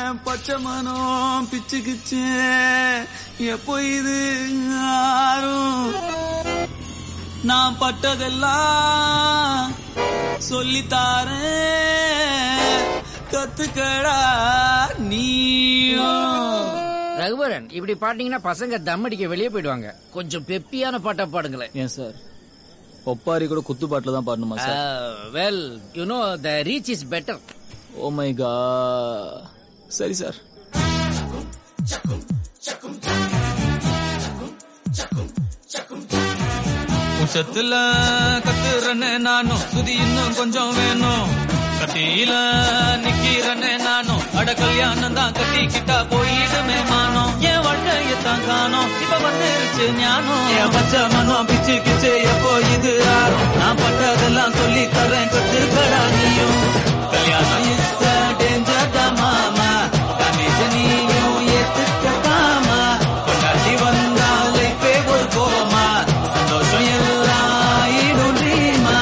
பச்சை மனம் பிச்சுக்குச்சு எப்போ இது ஆறும் நான் பட்டதெல்லாம் சொல்லித்தாரேன் கத்துக்கடா நீயும் ரகுவரன் இப்படி பாட்டீங்கன்னா பசங்க தம் அடிக்க வெளியே போயிடுவாங்க கொஞ்சம் பெப்பியான பாட்டா பாடுங்களேன் ஏன் சார் ஒப்பாரி கூட குத்து பாட்டில் தான் பாடணுமா sir well you know the reach is better oh my கா சரி சார் உச்சத்துல கத்துறனே நானும் சுதி இன்னும் கொஞ்சம் வேணும் கத்தியில நிக்கிறனே நானும் அட கல்யாணம் தான் கட்டிக்கிட்டா போயிடுமே மானம் என் வாழ்க்கையத்தான் காணோம் இப்ப வந்துருச்சு ஞானம் என் பச்சை மனம் பிச்சு கிச்சு எப்போ இது ஆறும் நான் பட்டதெல்லாம் சொல்லி தரேன் கத்துக்கடா நீயும் கல்யாணம் இஸ் டேஞ்சர் தான் மாமா டேமேஜ் நீயும் ஏத்துக்கட்டாமா கொண்டாட்டி வந்தாலே பேவர் கோமா சந்தோஷம் எல்லாம் ஈடும் ட்ரீமா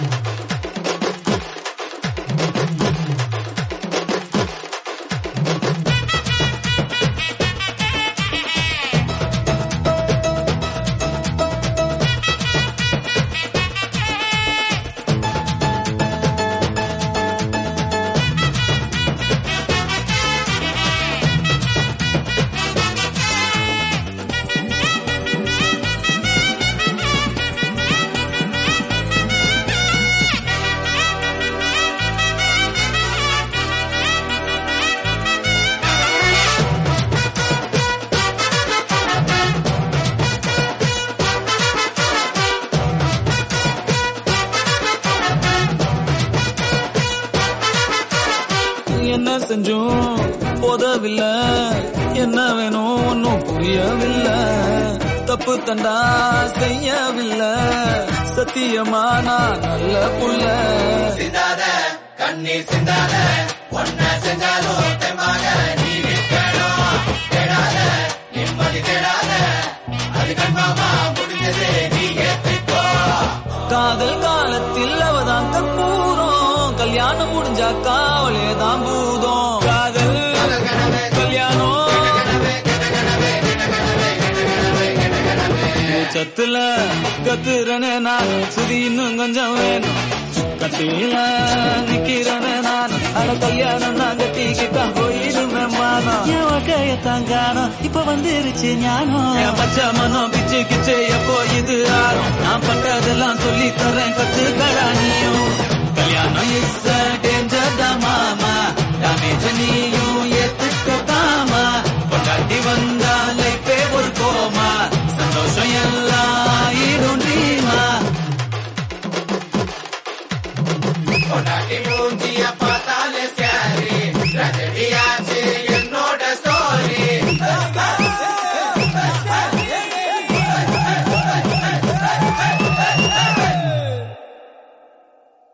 என்ன செஞ்சும் போதவில்லை என்ன வேணும் ஒன்னும் புரியவில்லை தப்பு தண்டா செய்யவில்லை சத்தியமா நான் நல்ல புள்ள சிந்தாத கண்ணீர் சிந்தாத ஒன்ன செஞ்சாலும் தெம்மாக நீ நிற்கணும் தேடாத நிம்மதி தேடாத அது கண்மாமா முடிஞ்சது நீ ஏற்றிக்கோ காதல் காலத்தில் அவதான் கற்பூரம் கல்யாணம் முடிஞ்சாக்கா அவளே தான் பூதம் காதல் கல்யாணம் சத்துல கத்துறனே நான் சுதி இன்னும் கொஞ்சம் வேணும் கட்டில நிக்கிறனே நான் அட கல்யாணம் நான் கட்டிக்கிட்டா போயிடுமே மானம் என் வாழ்க்கையத்தான் காணோம் இப்ப வந்துருச்சு ஞானம் என் பச்சை மனம் பிச்சு கிச்சு எப்போ இது ஆறும் நான் பட்டதெல்லாம் சொல்லி தரேன் கத்துக்கடா நீயும் கல்யாணம் இஸ் டேஞ்சர் தான் மாமா டேமேஜ் நீயும்